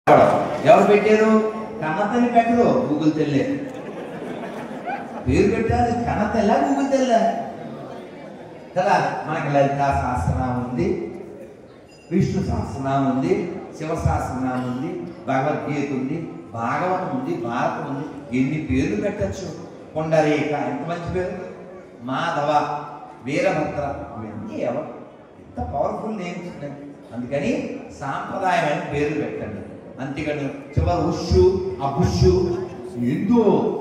ఎవరు పెట్టారు కన్నతని పెట్టరు గూగుల్ తెల్లే పేరు పెట్టారు కన్నతెల్ల గూగుల్ తెల్ల కదా మనకి లలితా సహస్రనామం ఉంది విష్ణు సహస్రనామం ఉంది శివ సహస్రనామం ఉంది భగవద్గీత ఉంది భాగవతం ఉంది భారతం ఉంది ఎన్ని పేర్లు పెట్టచ్చు కొండరేఖ ఎంత మంచి పేరు మాధవ వీరభద్ర ఇవన్నీ ఎవరు ఎంత పవర్ఫుల్ నేమ్స్ ఉన్నాయి అందుకని సాంప్రదాయమైన పేర్లు పెట్టండి అంతేకాని చివరి ఉషు అబుషు ఎందు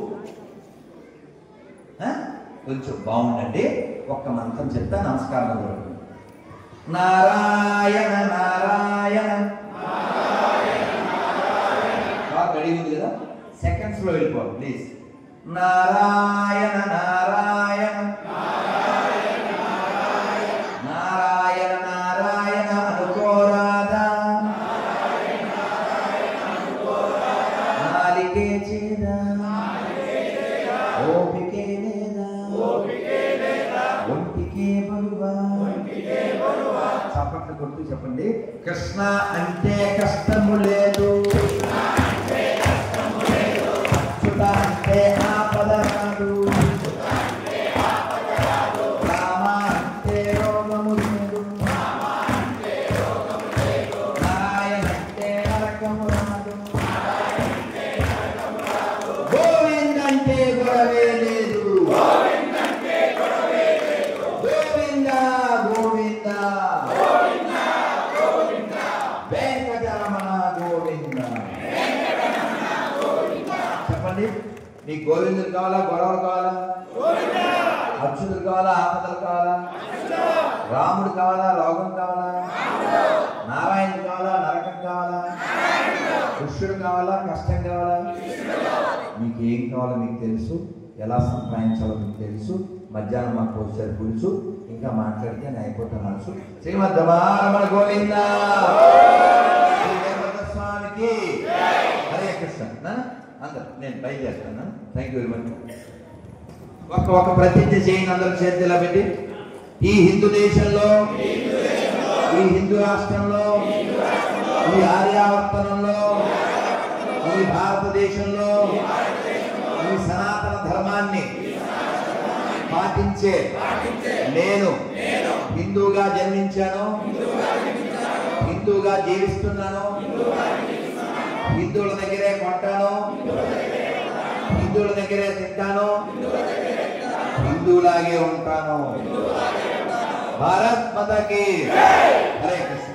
ఆ? కొంచెం బాగుండండి ఒక్క మంత్రం చెప్తా నమస్కారం అందరూ. నారాయణ నారాయణ బాగా రెడీ ఉంది కదా సెకండ్స్ లో వెళ్ళిపోవాలి ప్లీజ్ నారాయణ నారాయణ నారాయణ నారాయణ అనుకోరాదా నాలికే చేదా ఓపికే లేదా ఒంటికే బరువా చప్పట్లు కొడుతూ చెప్పండి కృష్ణ అంటే కష్టము లేదు అచ్యుత అంటే ఆపద రాదు రామ అంటే రోగము లేదు నారాయణ అంటే నరకము రాదు గోవింద్ అంటే గొడవే లేదు గోవింద గోవింద వెంకటరమణ గోవింద చెప్పండి మీ గోవిందుడు కావాలా గొడవలు కావాలా అచ్యుతుడు కావాలా ఆపదలు కావాలా రాముడు కావాలా లోకం కావాలా నారాయణుడు కావాలా నరకం కావాలా కృష్ణుడు కావాలా కష్టం కావాలా మీకు ఏం కావాలో మీకు తెలుసు ఎలా సంపాదించాలో మీకు తెలుసు మధ్యాహ్నం మాకు వచ్చారు పులుసు ఇంకా మాట్లాడితే నేను అయిపోతా మనసు శ్రీమద్ రమణ గోవింద శ్రీ వీరభద్ర స్వామికి హరే కృష్ణ నాన్న, అందరు నేను బయలుదేరుతాను థ్యాంక్ యూ వెరీ మచ్ ఒక ఒక ప్రతిజ్ఞ చేయండి అందరూ చేతిలో పెట్టి ఈ హిందూ దేశంలో ఈ హిందూ రాష్ట్రంలో ఈ ఆర్యావర్తనంలో ఈ భారతదేశంలో ఈ సనాతన ధర్మాన్ని పాటించే నేను హిందూగా జన్మించాను హిందూగా జీవిస్తున్నాను హిందువుల దగ్గరే కొంటాను హిందువుల దగ్గరే తింటాను హిందూలాగే ఉంటాను భారత్ మాతకి హరే కృష్ణ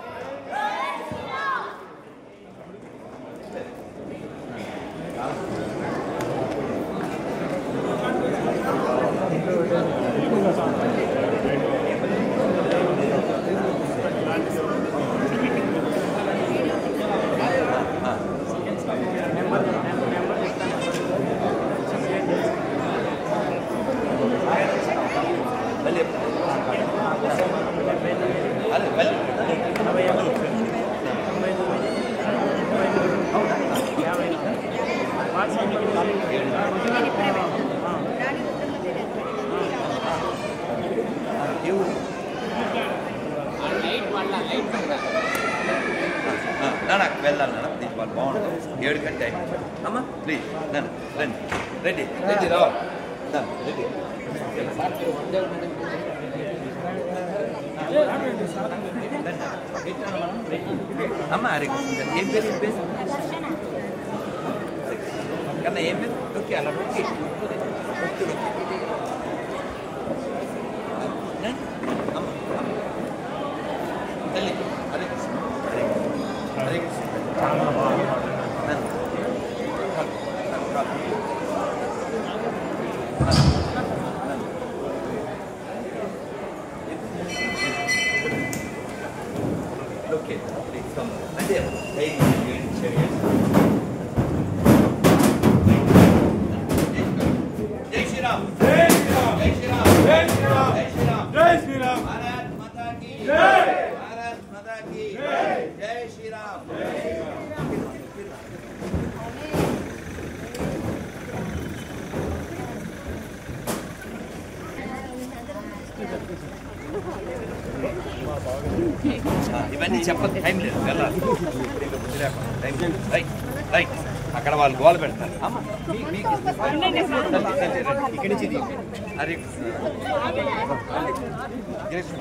నాకు వెళ్ళాలి నాన్న ప్లీజ్ వాళ్ళు బాగుంటుంది ఏడు కంటే అయిపోయింది. అమ్మా ప్లీజ్ నన్ను రండి రెడ్డి రెడ్డి రావాలి నన్ను రెడ్డి అమ్మ హరే కృష్ణ ఏం పేరు ఏం పేరు కన్నా ఏం పేరు ఓకే అలా ఓకే ఓకే అమ్మ తల్లి హరే కృష్ణ హరే కృష్ణ హరే కృష్ణ నన్ను ఓకే అంటే జై శ్రీరామ్ జై శ్రీరామ్ జై శ్రీరామ్ జై శ్రీరామ్ జై శ్రీరామ్ జై శ్రీరామ్ భారత్ మాతా కీ జై. భారత్ మాతా కీ జై. జై శ్రీరామ్ ఆ, ఇవన్నీ చెప్పదు టైం లేదు వెళ్ళాలి ఇది లేకుండా. Right, right, right. అక్కడ వాళ్ళు గోల పెడతారు అమ్మ, మీ- మీకు తల్లి, తల్లి, రండి. ఇక్కడి నుంచి ఇది. హరి గ్రేస్మా.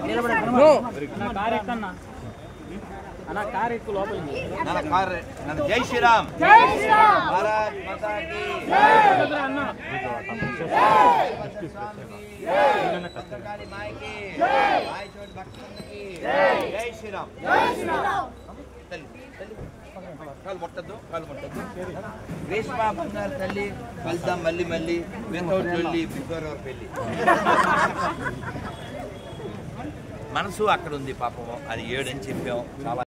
అన్న కార్ ఎక్కువ లోపలికి నన్ను కార్ నన్ను జై శ్రీరామ్ మహారాజ్ మాతాకి భద్రకాళి మాయకి మాయ చోటి భక్తులకి జై శ్రీరామ్ తల్లి తల్లి కాలు ముట్టద్దు కాలు ముట్టద్దు గ్రేష్మా బంగారు తల్లి కలుద్దాం మళ్ళీ మళ్ళీ వితౌట్ వెళ్ళి బిఫోర్ అవర్ పెళ్ళి మనసు అక్కడ ఉంది పాపం అది ఏడని చెప్పాం చాలా